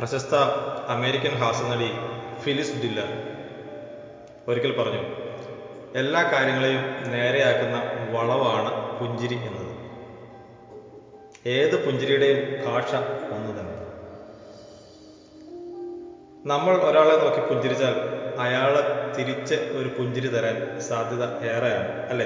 പ്രശസ്ത American ഹാസ്യനടി Phyllis ഡില്ലർ ഒരിക്കൽ പറഞ്ഞു എല്ലാ കാര്യങ്ങളെയും നേരെയാക്കുന്ന വളവാണ് പുഞ്ചിരി എന്നത് ഏത് പുഞ്ചിരിയുടെയും ഭാഷ ഒന്നു തന്നെ നമ്മൾ ഒരാളെ നോക്കി പുഞ്ചിരിച്ചാൽ അയാൾ തിരിച്ച് ഒരു പുഞ്ചിരി തരാൻ സാധ്യത ഏറെയാണ് അല്ലേ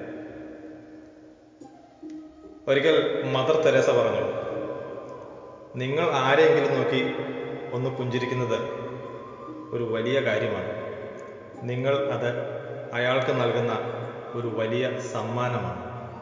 ഒരിക്കൽ മദർ തെരേസ പറഞ്ഞു നിങ്ങൾ ആരെയെങ്കിലും നോക്കി ഒന്ന് പുഞ്ചിരിക്കുന്നത് ഒരു വലിയ കാര്യമാണ് നിങ്ങൾ അത് അയാൾക്ക് നൽകുന്ന ഒരു വലിയ സമ്മാനമാണ്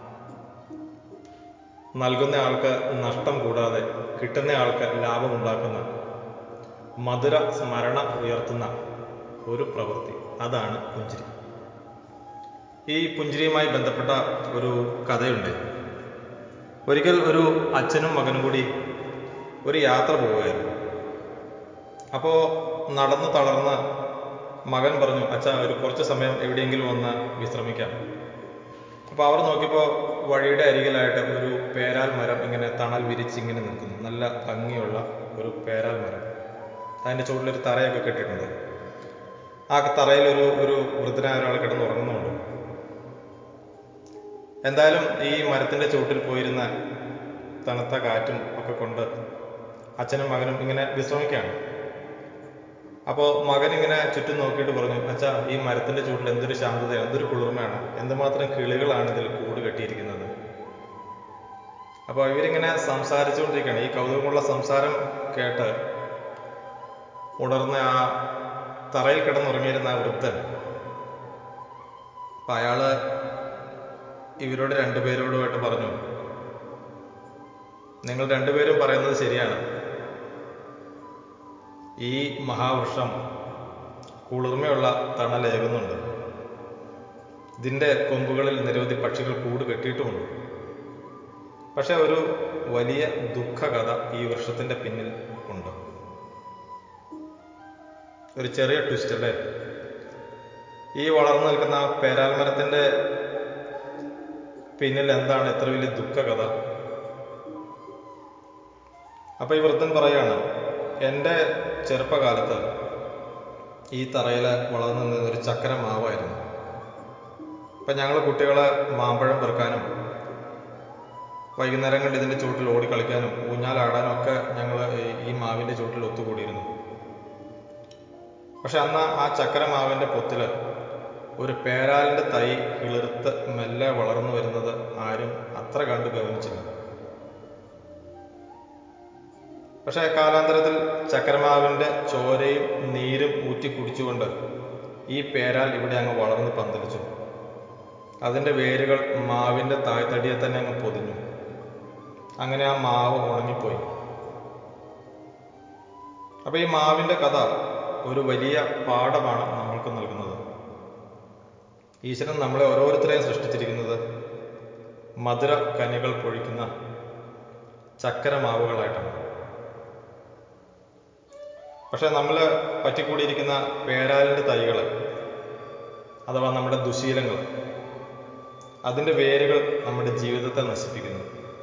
നൽകുന്ന ആൾക്ക് നഷ്ടം കൂടാതെ കിട്ടുന്ന ആൾക്ക് ലാഭമുണ്ടാക്കുന്ന മധുര സ്മരണ ഉയർത്തുന്ന ഒരു പ്രവൃത്തി അതാണ് പുഞ്ചിരി ഈ പുഞ്ചിരിയുമായി ബന്ധപ്പെട്ട ഒരു കഥയുണ്ട് ഒരിക്കൽ ഒരു അച്ഛനും മകനും കൂടി ഒരു യാത്ര പോവുകയായിരുന്നു അപ്പോൾ നടന്നു തളർന്ന് മകൻ പറഞ്ഞു അച്ഛാ ഒരു കുറച്ച് സമയം എവിടെയെങ്കിലും ഒന്ന് വിശ്രമിക്കാം അപ്പോൾ അവർ നോക്കിയപ്പോൾ വഴിയുടെ അരികിലായിട്ട് ഒരു പേരാൽ മരം ഇങ്ങനെ തണൽ വിരിച്ച് ഇങ്ങനെ നിൽക്കുന്നു നല്ല ഭംഗിയുള്ള ഒരു പേരാൽ മരം അതിൻ്റെ ചുവട്ടിലൊരു തറയൊക്കെ കെട്ടിയിട്ടുണ്ട് ആ തറയിൽ ഒരു ഒരു വൃദ്ധനായ ഒരാൾ കിടന്നുറങ്ങുന്നുണ്ട് എന്തായാലും ഈ മരത്തിൻ്റെ ചുവട്ടിൽ പോയിരുന്ന തണുത്ത കാറ്റും ഒക്കെ കൊണ്ട് അച്ഛനും മകനും ഇങ്ങനെ വിശ്രമിക്കുകയാണ് അപ്പോൾ മകൻ ഇങ്ങനെ ചുറ്റും നോക്കിയിട്ട് പറഞ്ഞു അച്ഛാ ഈ മരത്തിന്റെ ചൂട്ടിൽ എന്തൊരു ശാന്തതയാണ് എന്തൊരു കുളിർമയാണ് എന്തുമാത്രം കിളികളാണ് ഇതിൽ കൂട് കെട്ടിയിരിക്കുന്നത് അപ്പോൾ ഇവരിങ്ങനെ സംസാരിച്ചുകൊണ്ടിരിക്കുകയാണ് ഈ കൗതുകമുള്ള സംസാരം കേട്ട് ഉണർന്ന ആ തറയിൽ കിടന്നുറങ്ങിയിരുന്ന ആ വൃദ്ധൻ അപ്പം അയാള് ഇവരോട് രണ്ടുപേരോടുമായിട്ട് പറഞ്ഞു നിങ്ങൾ രണ്ടുപേരും പറയുന്നത് ശരിയാണ് ഈ മഹാവൃക്ഷം കുളിർമയുള്ള തണലേകുന്നുണ്ട് ഇതിൻ്റെ കൊമ്പുകളിൽ നിരവധി പക്ഷികൾ കൂട് കെട്ടിയിട്ടുമുണ്ട് പക്ഷെ ഒരു വലിയ ദുഃഖകഥ ഈ വൃക്ഷത്തിൻ്റെ പിന്നിൽ ഉണ്ട് ഒരു ചെറിയ ട്വിസ്റ്റ് അല്ലേ ഈ വളർന്നു നിൽക്കുന്ന പേരാൽമരത്തിൻ്റെ പിന്നിൽ എന്താണ് ഇത്ര വലിയ ദുഃഖകഥ അപ്പൊ ഈ വൃദ്ധൻ പറയാണ് എൻ്റെ ചെറുപ്പകാലത്ത് ഈ തറയിൽ വളർന്നു നിന്ന ഒരു ചക്കര മാവായിരുന്നു അപ്പം ഞങ്ങൾ കുട്ടികളെ മാമ്പഴം പെറുക്കാനും വൈകുന്നേരങ്ങളിൽ ഇതിൻ്റെ ചുവട്ടിൽ ഓടിക്കളിക്കാനും ഊഞ്ഞാലാടാനും ഒക്കെ ഞങ്ങൾ ഈ മാവിൻ്റെ ചുവട്ടിൽ ഒത്തുകൂടിയിരുന്നു പക്ഷെ അന്ന് ആ ചക്കര മാവിൻ്റെ പൊത്തിൽ ഒരു പേരാലിൻ്റെ തൈ കിളിർത്ത് മെല്ലെ വളർന്നു വരുന്നത് ആരും അത്ര കണ്ട് ഗവനിച്ചില്ല പക്ഷെ കാലാന്തരത്തിൽ ചക്രമാവിൻ്റെ ചോരയും നീരും ഊറ്റി കുടിച്ചുകൊണ്ട് ഈ പേരാൽ ഇവിടെ അങ്ങ് വളർന്ന് പന്തലിച്ചു അതിൻ്റെ വേരുകൾ മാവിൻ്റെ തായ്തടിയെ തന്നെ അങ്ങ് പൊതിഞ്ഞു അങ്ങനെ ആ മാവ് ഉണങ്ങിപ്പോയി അപ്പൊ ഈ മാവിൻ്റെ കഥ ഒരു വലിയ പാഠമാണ് നമ്മൾക്ക് നൽകുന്നത് ഈശ്വരൻ നമ്മളെ ഓരോരുത്തരെയും സൃഷ്ടിച്ചിരിക്കുന്നത് മധുര കനികൾ പൊഴിക്കുന്ന ചക്കര മാവുകളായിട്ടാണ് പക്ഷെ നമ്മൾ പറ്റിക്കൂടിയിരിക്കുന്ന പേരാലിൻ്റെ തൈകൾ അഥവാ നമ്മുടെ ദുശീലങ്ങൾ അതിൻ്റെ വേരുകൾ നമ്മുടെ ജീവിതത്തെ നശിപ്പിക്കുന്നു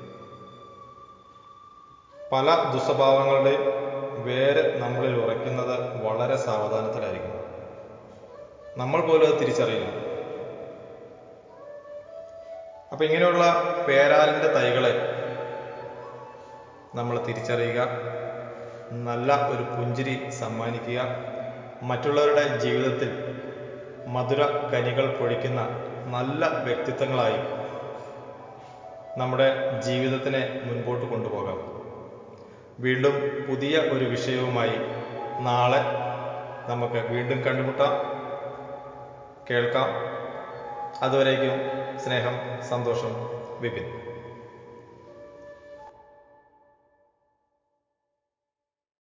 പല ദുസ്വഭാവങ്ങളുടെയും വേര് നമ്മളിൽ ഉറയ്ക്കുന്നത് വളരെ സാവധാനത്തിലായിരിക്കും നമ്മൾ പോലും അത് തിരിച്ചറിയില്ല അപ്പൊ ഇങ്ങനെയുള്ള പേരാലിൻ്റെ തൈകളെ നമ്മൾ തിരിച്ചറിയുക നല്ല ഒരു പുഞ്ചിരി സമ്മാനിക്കുക മറ്റുള്ളവരുടെ ജീവിതത്തിൽ മധുര കനികൾ പൊഴിക്കുന്ന നല്ല വ്യക്തിത്വങ്ങളായി നമ്മുടെ ജീവിതത്തിനെ മുൻപോട്ട് കൊണ്ടുപോകാം വീണ്ടും പുതിയ ഒരു വിഷയവുമായി നാളെ നമുക്ക് വീണ്ടും കണ്ടുമുട്ടാം കേൾക്കാം അതുവരേക്കും സ്നേഹം സന്തോഷം വിപിൻ